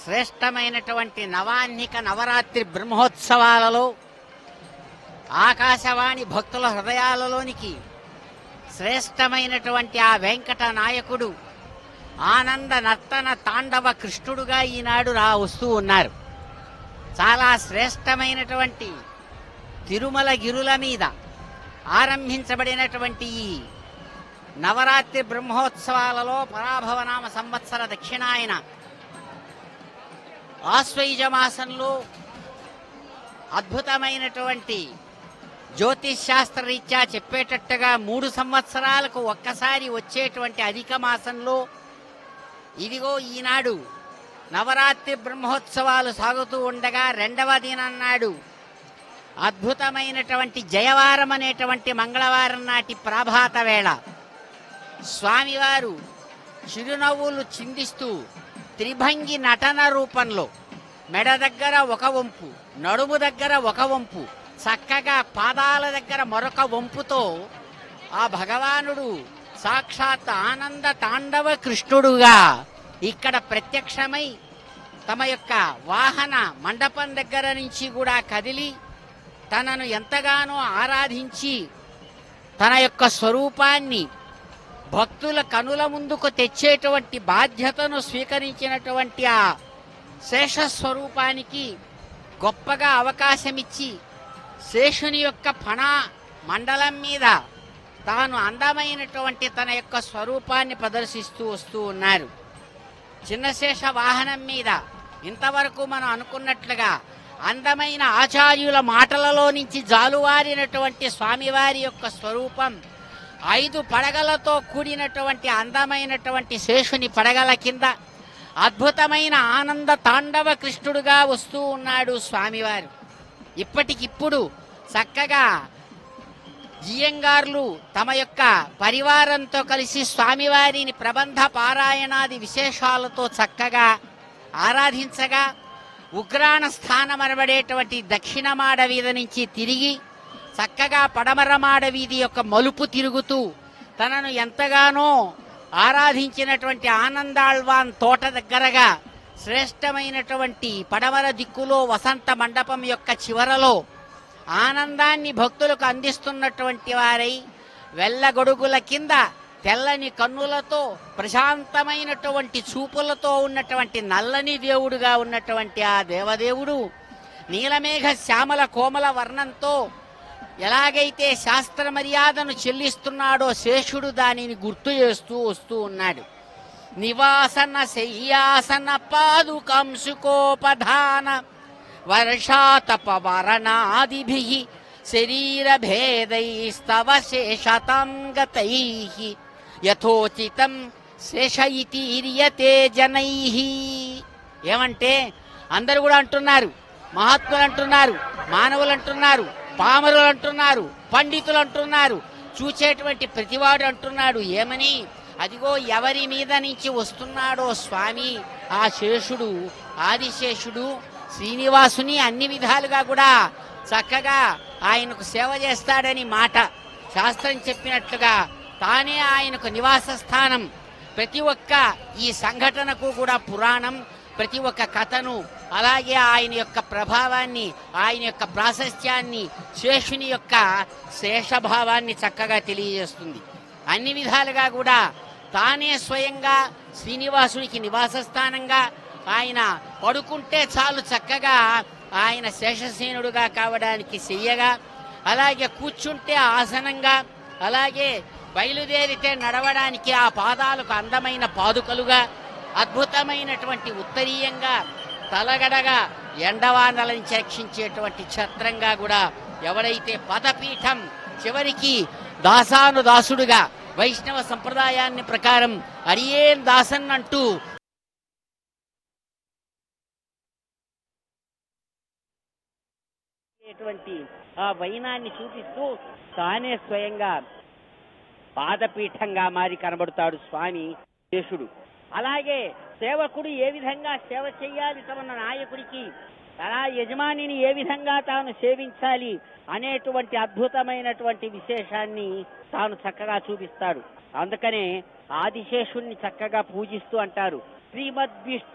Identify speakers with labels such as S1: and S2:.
S1: శ్రేష్టమైనటువంటి నవాన్నిక నవరాత్రి బ్రహ్మోత్సవాలలో ఆకాశవాణి భక్తుల హృదయాలలోనికి శ్రేష్టమైనటువంటి ఆ వెంకట నాయకుడు ఆనంద నర్తన తాండవ కృష్ణుడుగా ఈనాడు రా వస్తూ ఉన్నారు చాలా శ్రేష్టమైనటువంటి తిరుమల గిరుల మీద ఆరంభించబడినటువంటి ఈ నవరాత్రి బ్రహ్మోత్సవాలలో పరాభవనామ సంవత్సర దక్షిణాయన ఆశ్వయుజ మాసంలో అద్భుతమైనటువంటి జ్యోతిష్ శాస్త్ర రీత్యా చెప్పేటట్టుగా మూడు సంవత్సరాలకు ఒక్కసారి వచ్చేటువంటి అధిక మాసంలో ఇదిగో ఈనాడు నవరాత్రి బ్రహ్మోత్సవాలు సాగుతూ ఉండగా రెండవ దినం నాడు అద్భుతమైనటువంటి జయవారం అనేటువంటి మంగళవారం నాటి ప్రాభాత వేళ స్వామివారు చిరునవ్వులు చిందిస్తూ త్రిభంగి నటన రూపంలో మెడ దగ్గర ఒక వంపు నడుము దగ్గర ఒక వంపు చక్కగా పాదాల దగ్గర మరొక వంపుతో ఆ భగవానుడు సాక్షాత్ ఆనంద తాండవ కృష్ణుడుగా ఇక్కడ ప్రత్యక్షమై తమ యొక్క వాహన మండపం దగ్గర నుంచి కూడా కదిలి తనను ఎంతగానో ఆరాధించి తన యొక్క స్వరూపాన్ని భక్తుల కనుల ముందుకు తెచ్చేటువంటి బాధ్యతను స్వీకరించినటువంటి ఆ శేష స్వరూపానికి గొప్పగా అవకాశమిచ్చి శేషుని యొక్క ఫణ మండలం మీద తాను అందమైనటువంటి తన యొక్క స్వరూపాన్ని ప్రదర్శిస్తూ వస్తూ ఉన్నారు చిన్నశేష వాహనం మీద ఇంతవరకు మనం అనుకున్నట్లుగా అందమైన ఆచార్యుల మాటలలో నుంచి జాలువారినటువంటి స్వామివారి యొక్క స్వరూపం ఐదు పడగలతో కూడినటువంటి అందమైనటువంటి శేషుని పడగల కింద అద్భుతమైన ఆనంద తాండవ కృష్ణుడుగా వస్తూ ఉన్నాడు స్వామివారు ఇప్పటికిప్పుడు చక్కగా జియంగార్లు తమ యొక్క పరివారంతో కలిసి స్వామివారిని ప్రబంధ పారాయణాది విశేషాలతో చక్కగా ఆరాధించగా ఉగ్రాణ స్థానమనబడేటువంటి దక్షిణ మాడ వీధి నుంచి తిరిగి చక్కగా పడమర మాడ వీధి యొక్క మలుపు తిరుగుతూ తనను ఎంతగానో ఆరాధించినటువంటి ఆనందాళ్వాన్ తోట దగ్గరగా శ్రేష్టమైనటువంటి పడమర దిక్కులో వసంత మండపం యొక్క చివరలో ఆనందాన్ని భక్తులకు అందిస్తున్నటువంటి వారై వెళ్ళగొడుగుల కింద తెల్లని కన్నులతో ప్రశాంతమైనటువంటి చూపులతో ఉన్నటువంటి నల్లని దేవుడుగా ఉన్నటువంటి ఆ దేవదేవుడు నీలమేఘ శ్యామల కోమల వర్ణంతో ఎలాగైతే శాస్త్ర మర్యాదను చెల్లిస్తున్నాడో శేషుడు దానిని గుర్తు చేస్తూ వస్తూ ఉన్నాడు నివాసన శయ్యాసన పాదుకంసుకోపధాన వర్షాతపవరణాదిభి శరీరభేదైస్తవ శేషతాం గతై యథోచితం శేష ఇతీర్యతే జనై ఏమంటే అందరూ కూడా అంటున్నారు మహాత్ములు అంటున్నారు మానవులు అంటున్నారు పామరులు అంటున్నారు పండితులు అంటున్నారు చూచేటువంటి ప్రతివాడు అంటున్నాడు ఏమని అదిగో ఎవరి మీద నుంచి వస్తున్నాడో స్వామి ఆ శేషుడు ఆదిశేషుడు శ్రీనివాసుని అన్ని విధాలుగా కూడా చక్కగా ఆయనకు సేవ చేస్తాడని మాట శాస్త్రం చెప్పినట్లుగా తానే ఆయనకు నివాస స్థానం ప్రతి ఒక్క ఈ సంఘటనకు కూడా పురాణం ప్రతి ఒక్క కథను అలాగే ఆయన యొక్క ప్రభావాన్ని ఆయన యొక్క ప్రాశస్త్యాన్ని శేషుని యొక్క శేషభావాన్ని చక్కగా తెలియజేస్తుంది అన్ని విధాలుగా కూడా తానే స్వయంగా శ్రీనివాసునికి నివాస స్థానంగా ఆయన పడుకుంటే చాలు చక్కగా ఆయన శేషసేనుడుగా కావడానికి చెయ్యగా అలాగే కూర్చుంటే ఆసనంగా అలాగే బయలుదేరితే నడవడానికి ఆ పాదాలకు అందమైన పాదుకలుగా అద్భుతమైనటువంటి ఉత్తరీయంగా తలగడగా ఎండవానలను రక్షించేటువంటి ఛత్రంగా కూడా ఎవడైతే పదపీఠం చివరికి దాసాను దాసుడుగా వైష్ణవ సంప్రదాయాన్ని ప్రకారం అడియేన్ దాసన్ అంటూ ఆ వైనాన్ని చూపిస్తూ తానే స్వయంగా పాదపీఠంగా మారి కనబడతాడు స్వామి శేషుడు అలాగే సేవకుడు ఏ విధంగా సేవ చేయాలి తమ నాయకుడికి అలా యజమానిని ఏ విధంగా తాను సేవించాలి అనేటువంటి అద్భుతమైనటువంటి విశేషాన్ని తాను చక్కగా చూపిస్తాడు అందుకనే ఆదిశేషుణ్ణి చక్కగా పూజిస్తూ అంటారు శ్రీమద్